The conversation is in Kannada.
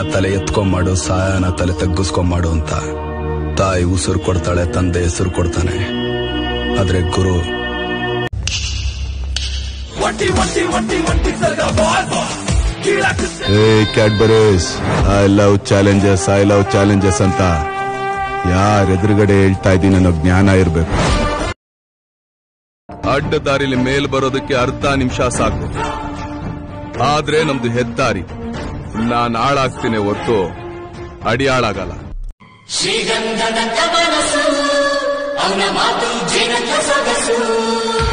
ತಲೆ ಎತ್ಕೊಂಮಾಡು ಸಾಯನ ತಲೆ ತಗ್ಗಿಸ್ಕೊಂಮಾಡು ಅಂತ ತಾಯಿ ಉಸಿರು ಕೊಡ್ತಾಳೆ ತಂದೆ ಹೆಸರು ಕೊಡ್ತಾನೆ ಆದ್ರೆ ಗುರು ಏ Cadbury's I love challenges I love challenges ಅಂತ ಯಾರ ಎದುರುಗಡೆ ಹೇಳ್ತಾ ಇದ್ದೀನಿ ಅನ್ನೋ ಜ್ಞಾನ ಇರ್ಬೇಕು ಅಡ್ಡ ದಾರಿಲಿ ಮೇಲ್ ಬರೋದಕ್ಕೆ ಅರ್ಧ ನಿಮಿಷ ಸಾಕು ಆದ್ರೆ ನಮ್ದು ಹೆದ್ದಾರಿ ನಾನ್ ಹಾಳಾಗ್ತೀನಿ ಹೊರ್ತು ಅಡಿ ಹಾಳಾಗಲ್ಲ ಶ್ರೀಗಂಧದಂತ ಮನಸ್ಸು ಅವನ ಮಾತು ಜೇನಂತ ಸೊಗಸು